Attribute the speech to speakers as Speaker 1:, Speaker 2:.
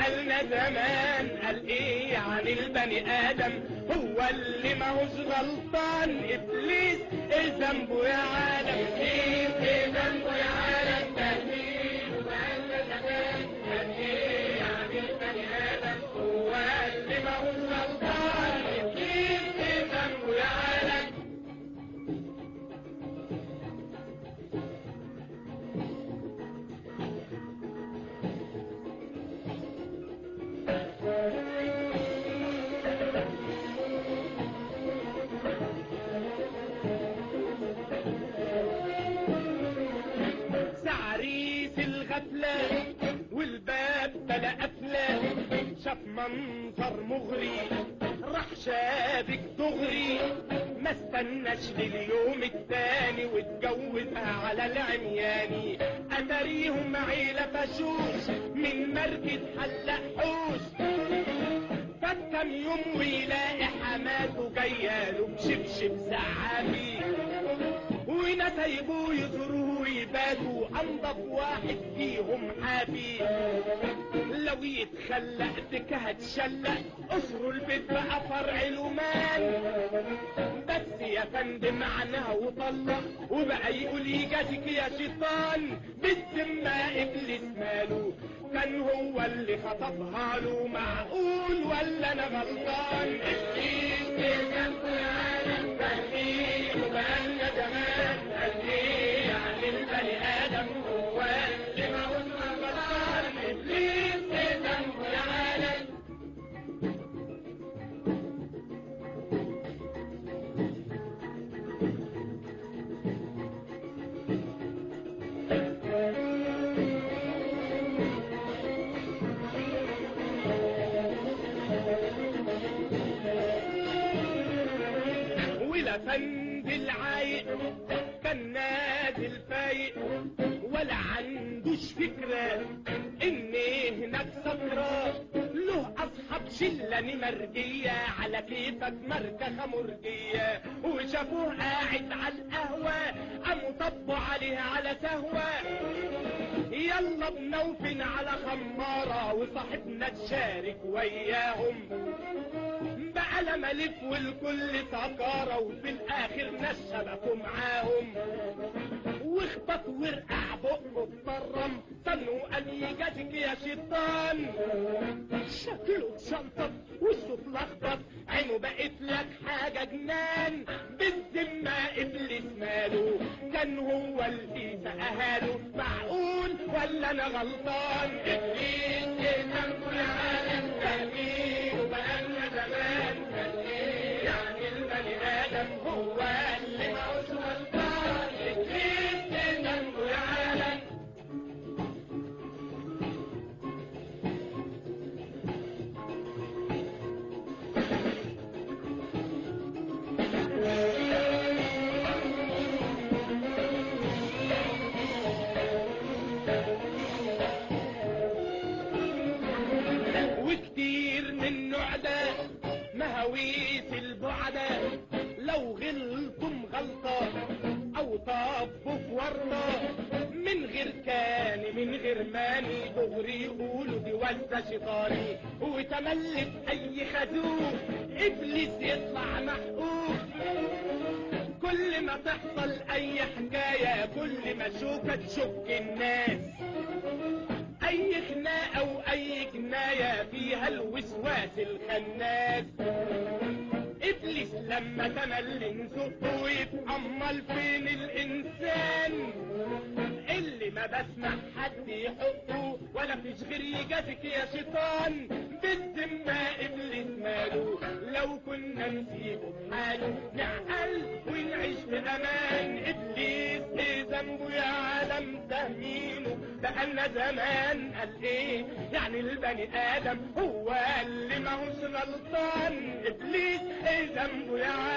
Speaker 1: بقالنا زمان قال ايه عن البني ادم هو اللي ماهوش غلطان ابليس ايه ذنبه يا عالم ابليس ايه ذنبه يا عالم تهديد وبقالنا زمان قال ايه عن البني ادم هو اللي ماهوش غلطان ابليس ايه ذنبه يا عالم سعريس الغفلة والباب بلا قفلة شاف منظر مغري راح شابك دغري ما استناش لليوم التاني واتجوزها على العمياني اتاريهم عيلة فشوش من مركز حلق حوش فات كام يوم ويلاقي حماته جايه له بشبشب زعابي وناس هيبقوا يزوروه ويباتوا انضف واحد فيهم حافي لو يتخلق بك هتشلق اسروا البيت بقى فرع لومان بس يا فندم عنها وطلق وبقى يقول يجازيك يا شيطان بالذمة ابليس ماله كان هو اللي خطبها له معقول ولا انا غلطان ابليس بجنبه يا عالم فاهمين وبقالنا زمان قال ايه يعني البني ادم هو اللي ما قلنا غلطان ابليس بجنبه يا عالم ولا فند العايق كان نازل فايق ولا عندوش فكرة ان هناك سكرة له اصحاب شلة مرجية على كيفك مركخة مرجية وشافوه قاعد على القهوة قاموا طبوا عليه على سهوة يلا بنوفن على خمارة وصاحبنا تشارك وياهم بقى لما الف والكل سكارة وفي الاخر ناس شبكوا معاهم واخبط ورقع بقه اتطرم طنه قال يجازيك يا شيطان شكله اتشنطط وشه اتلخبط عينه بقت لك حاجة جنان بالذمة ابليس ماله كان هو اللي سقهاله معقول ولا انا غلطان ابليس ايه ذنبه يا عالم تهمين وبقالنا زمان كان ايه يعني البني ادم هو اللي معوش غلطان ابليس ايه ذنبه يا عالم وكتير من نوع ده مهاويس البعدة لو غلطم غلطة او طبوا في ورطة من غير كان من غير ماني دغري يقولوا دي وزة شيطاني وتملك اي خازوق ابليس يطلع محقوق كل ما تحصل اي حكاية كل ما شوكة تشك الناس اي خناقة واي جناية فيها الوسواس الخناس ابليس لما تمل نزقه ويتأمل فين الانسان اللي ما بسمع حد يحقه ولا فيش غير يجازيك يا شيطان بالذمة ابليس ماله لو كنا نسيبه بحاله نعقل ونعيش بأمان ابليس ايه ذنبه يا عالم تهمينه بقالنا زمان قال ايه يعني البني ادم هو اللي ماهوش غلطان ابليس ايه ذنبه يا عالم